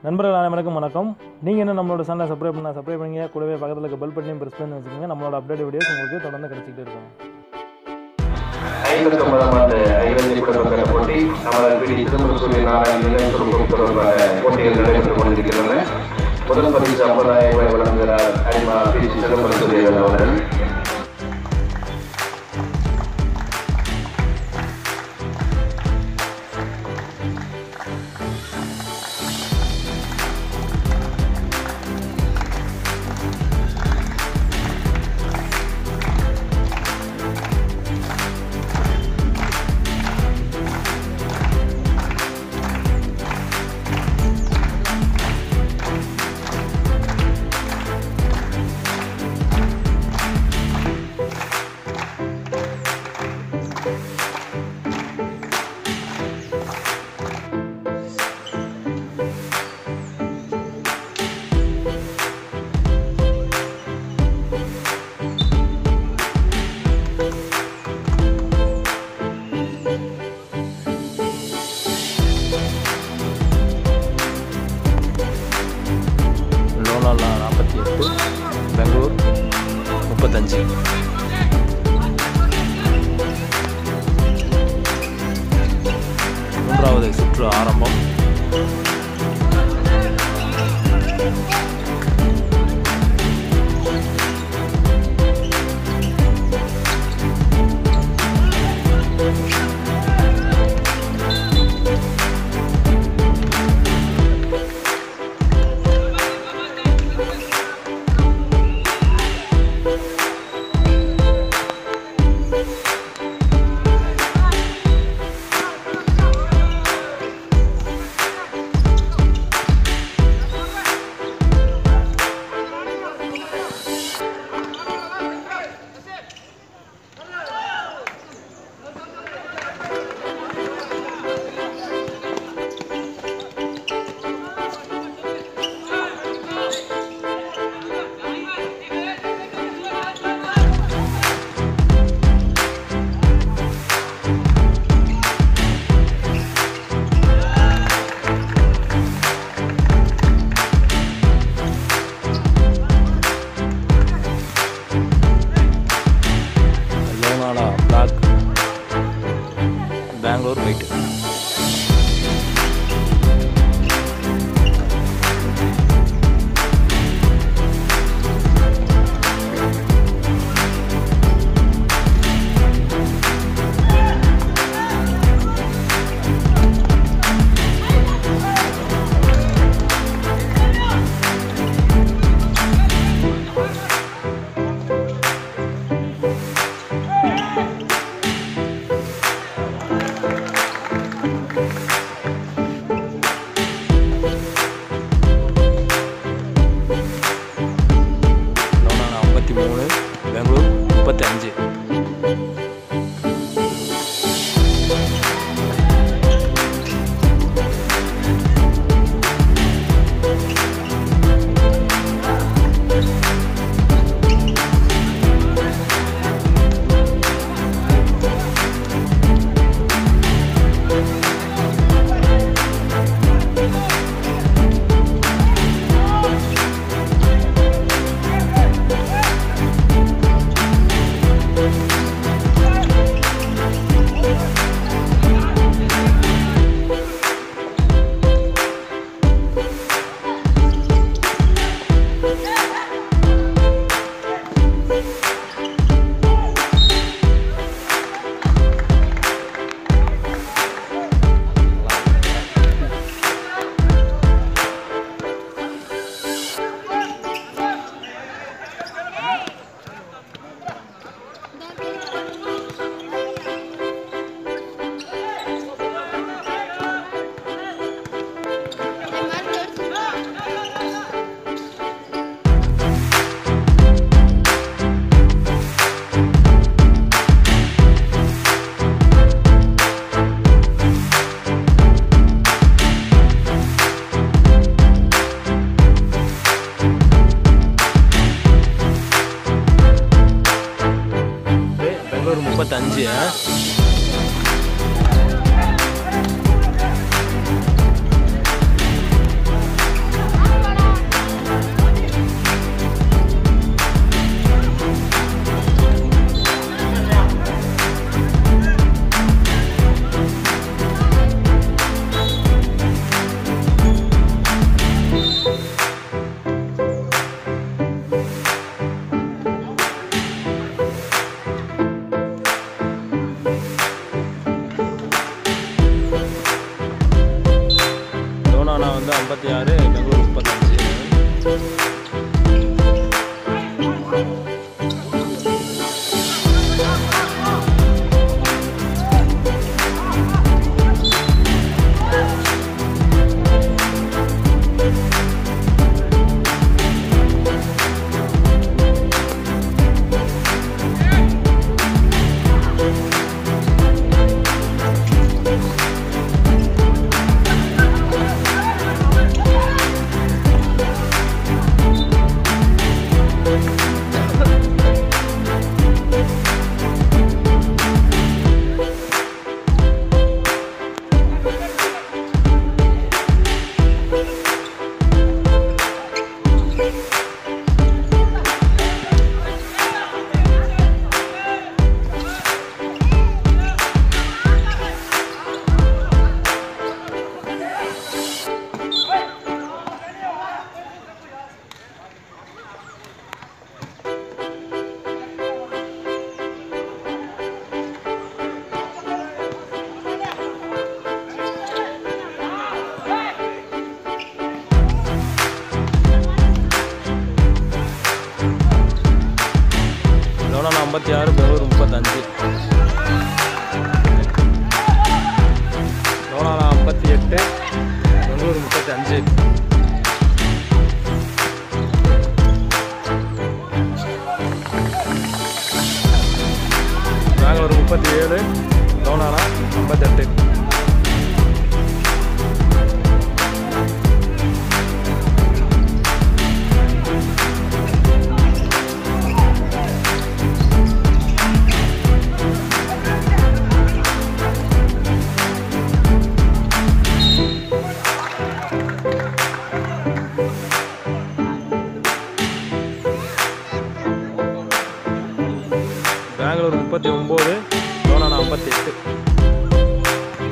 நண்பர்கள் அனைவருக்கும் வணக்கம் நீங்கள் என்ன நம்மளோட சேனலை சப்ஸ்கிரைப் பண்ணால் சப்ஸ்கிரைப் பண்ணுங்க கூடவே பக்கத்தில் இருக்க பெல் பட்டனையும் ப்ரெஸ் பண்ணி வச்சுக்கோங்க நம்மளோட அப்டேட் வீடியோஸ் உங்களுக்கு தொடர்ந்து கிடச்சிக்கிட்டே இருக்கும் ஐம்பத்தி ஒன்பதாம் ஆண்டு ஐவந்தி குடும்பங்கள் போட்டி நமது பிடி திருமண சூரிய நாராயண நிலையம் தொடர்பான போட்டிகள் நடைபெற்றுக் கொண்டிருக்கின்றன முதல் பரிசு ஐம்பதாயிரம் ரூபாய் வழங்குகிறார் அடிமா பி சிதம்பரம் சூரியன் அவர்கள் லோனாலா நாற்பத்தி எட்டு பெங்களூர் முப்பத்தஞ்சு மூன்றாவது சுற்று ஆரம்பம் லோனாலா பிளாக் பெங்களூர் ஒயிட் லோனாலா ஐம்பத்தி மூணு பெங்களூர் முப்பத்தி அஞ்சு பெங்களூர் முப்பத்தஞ்சு வந்து ஐம்பத்தி ஆறு பெங்களூர் முப்பத்தஞ்சு லோனானா ஐம்பத்தி ஆறு பெங்களூர் முப்பத்தஞ்சு லோனானா ஐம்பத்தி எட்டு பெங்களூர் முப்பத்தி அஞ்சு பெங்களூர் முப்பத்தி ஏழு லோனானா ஐம்பத்தெட்டு பெங்களூர் முப்பத்தி ஒம்பது லோனானா ஐம்பத்தி எட்டு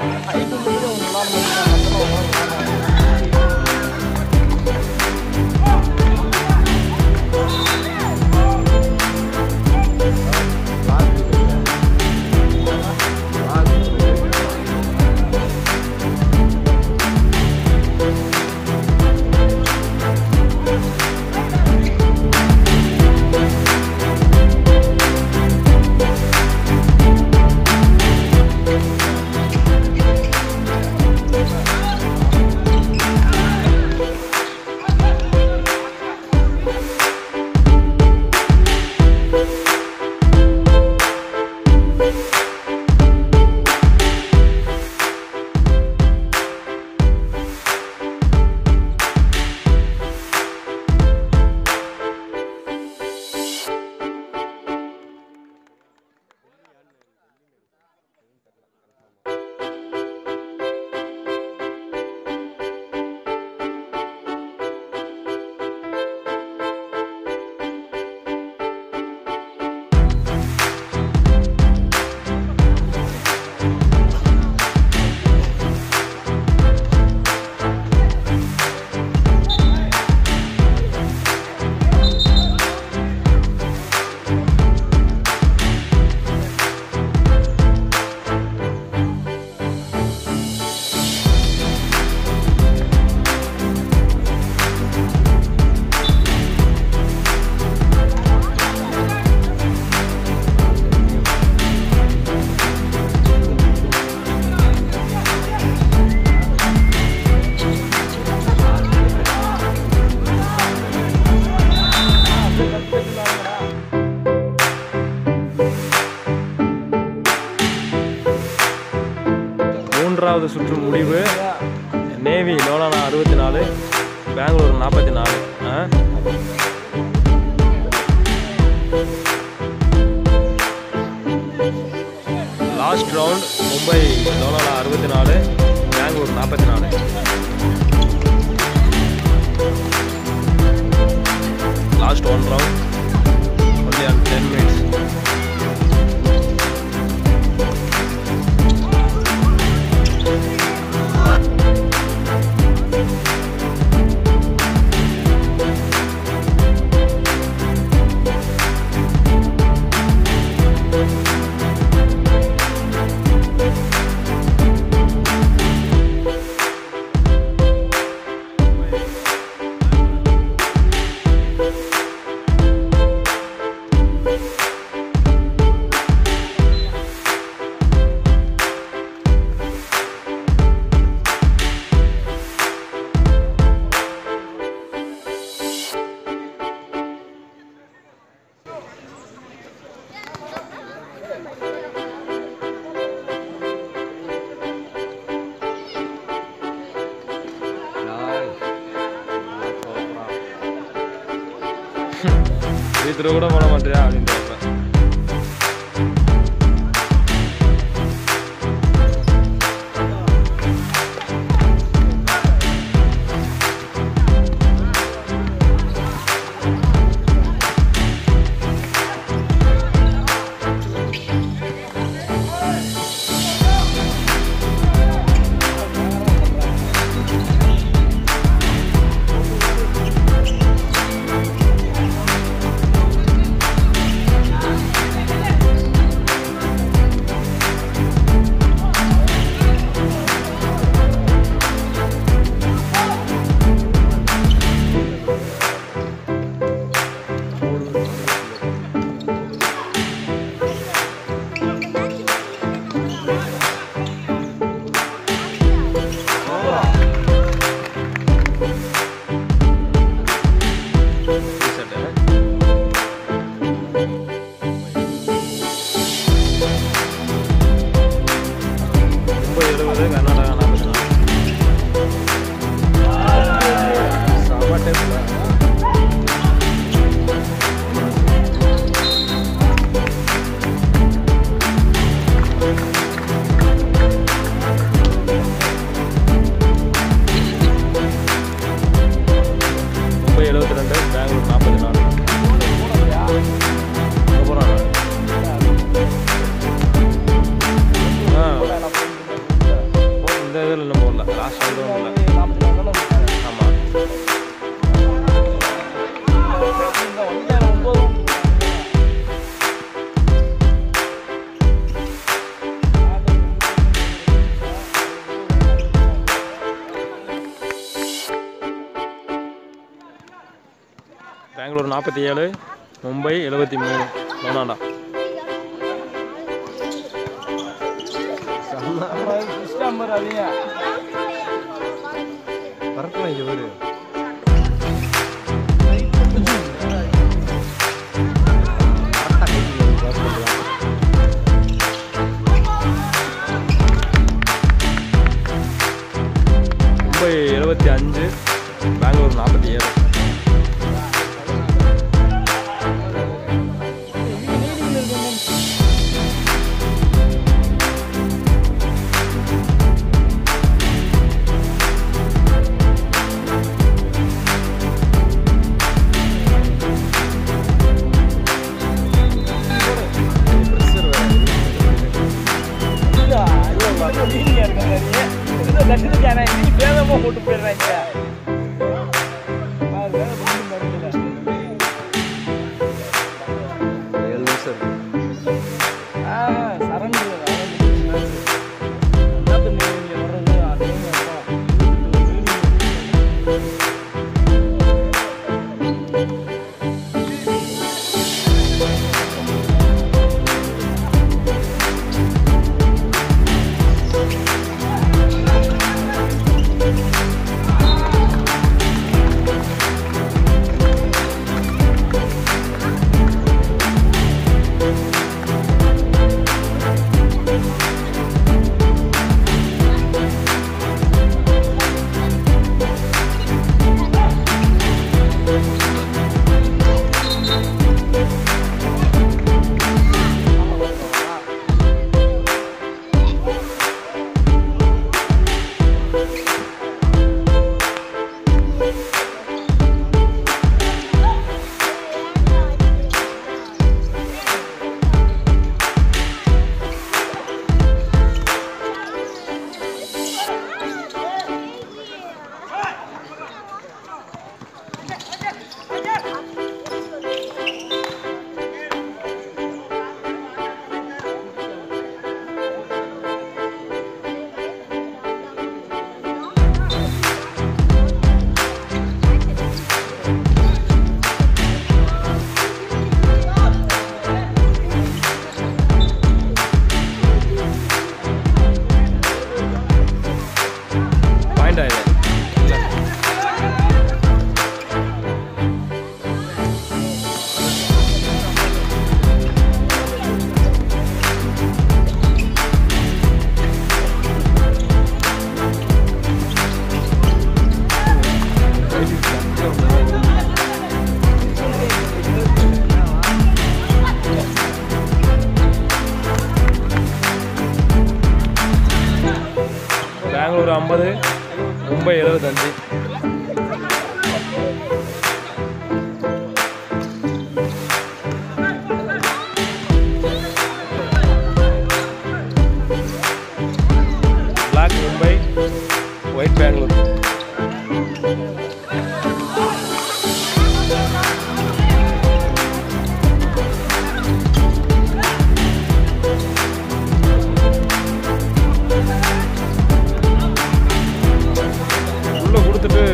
ஹைட்டு மட்டும் அவங்க விளாட மற்றெல்லாம் மூன்றாவது சுற்று முடிவு நேவி லோலானா அறுபத்தி நாலு பெங்களூர் நாற்பத்தி நாலு லாஸ்ட் ரவுண்ட் மும்பை லோலானா அறுபத்தி நாலு பெங்களூர் நாற்பத்தி நாலு last one round only on ten minutes வீட்டுல கூட போட மாட்டியா அப்படின்னு இந்த இதில் இன்னும் போடல லாஸ்ட் வந்து இல்லை ஆமாம் பெங்களூர் நாற்பத்தி ஏழு மும்பை எழுபத்தி மூணு லோனாண்டா வரட்டும் இங்கே ஒரு மும்பை எழுபத்தி அஞ்சு பெங்களூர் நாற்பத்தி ஏழு போட்டு போயிடுறாங்க ஏழு நிமிஷம் இருக்கு சரண்டு பாயிண்ட் ஆயிடுது பெங்களூர் ஐம்பது மும்பை எழுபத்தஞ்சு பிளாக் மும்பை ஒயிட் பெங்களூர் உள்ள கொடுத்துட்டு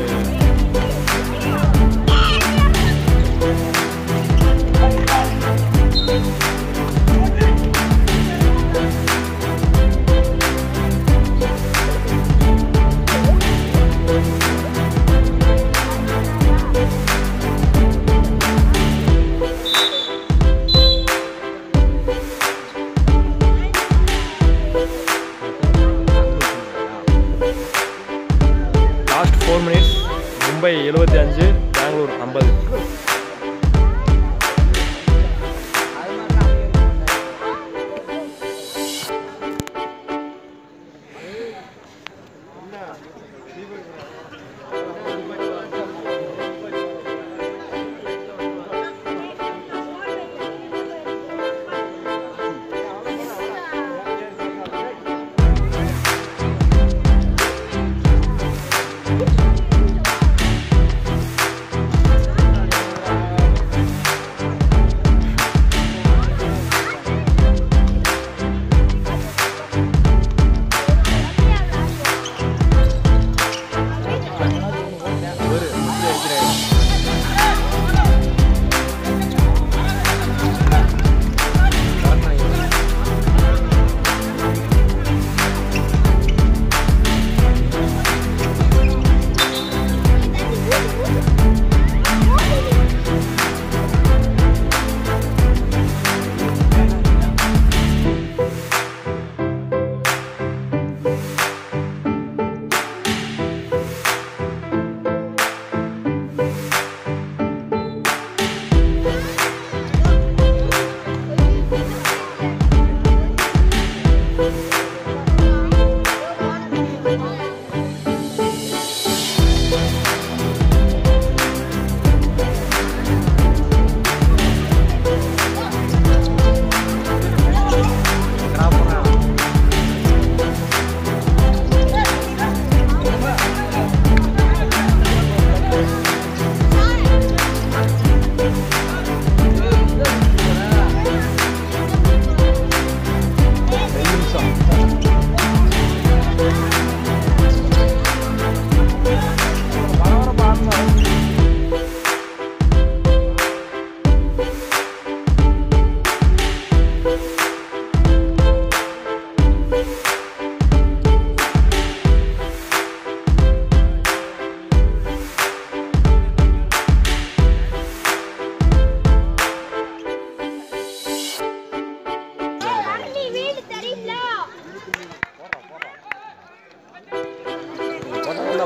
லாஸ்ட் ஃபோர் மினிட்ஸ் மும்பை எழுபத்தி அஞ்சு பெங்களூர் ஐம்பது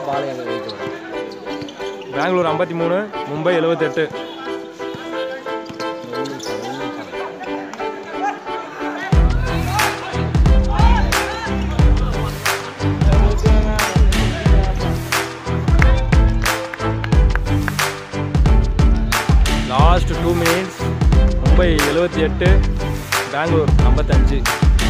பாளையம் வெயிட் வரும் பெங்களூர் ஐம்பத்தி மூணு மும்பை எழுபத்தெட்டு ஒரு நிமிஷம் ஒரு நிமிஷம் லாஸ்ட் டூ மினிட்ஸ் மும்பை எழுபத்தி எட்டு பெங்களூர் ஐம்பத்தஞ்சு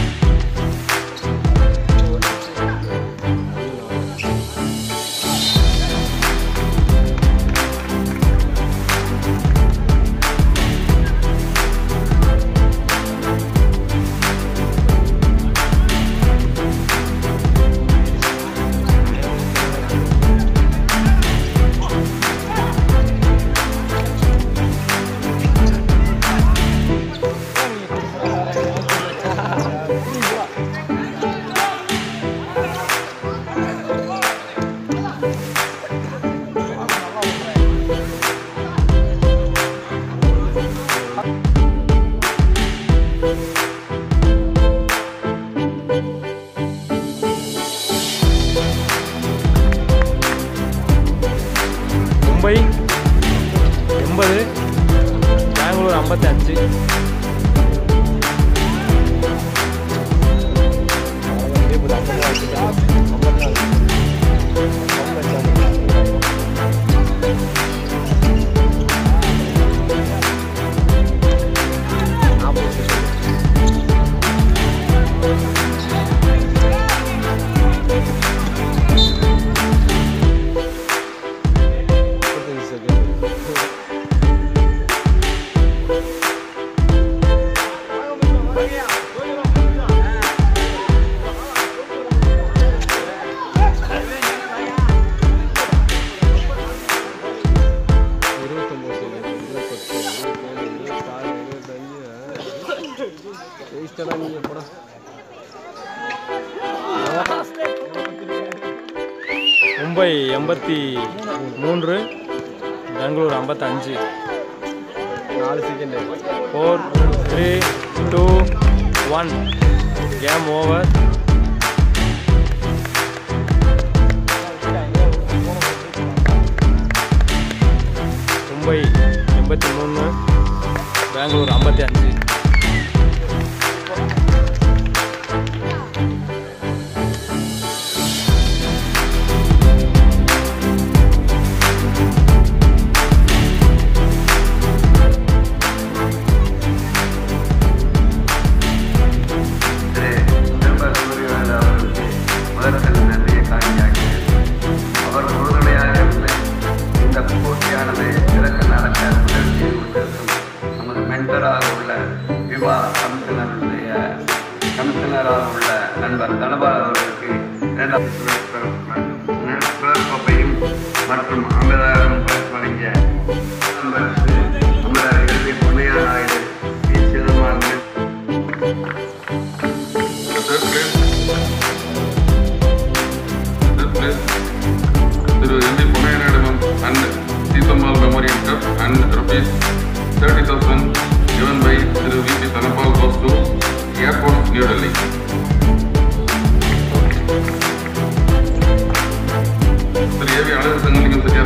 மும்பை எண்பது பெங்களூர் ஐம்பத்தஞ்சு முப்பத்தஞ்சு செகண்ட் இருபத்தொம்பது செகண்ட் இருபத்தெட்டு இருபத்தேழு இருபத்தாறு இருபத்தஞ்சு வேஸ்டடா நீங்கள் போட மும்பை எண்பத்தி மூன்று பெங்களூர் ஐம்பத்தஞ்சு நாலு second four three two one game over Mumbai எண்பத்தி மூணு பெங்களூர் ஐம்பத்தி அஞ்சு திரு நிர்மல் சூரியவேல் அவர்களுக்கு முதற்கண் நன்றியை காணியாக்கிறேன் அவர் உறுதுணையாக இருந்து இந்த போட்டியானது சிறக்க நடக்க உதவி செய்து கொண்டிருக்கும் நமது மென்டராக உள்ள விவா கமிஷனருடைய கமிஷனராக உள்ள நண்பர் தனபால் அவர்களுக்கு இரண்டாம் கோப்பையும் மற்றும் ஐம்பதாயிரம் பரிசு வழங்கிய நண்பர் ஐம்பதாயிரம் எழுதி Ponnaiah Naidu P Chidambaram Third place. Third place. Thiru M. D. Punayanadamam and Seethammal Memorial Cup and rupees 30,000 given by Thiru V. P. Thanapal goes to Airport, New Delhi. திரு ஏ வி அழகு சங்கலிங்கம் செட்டி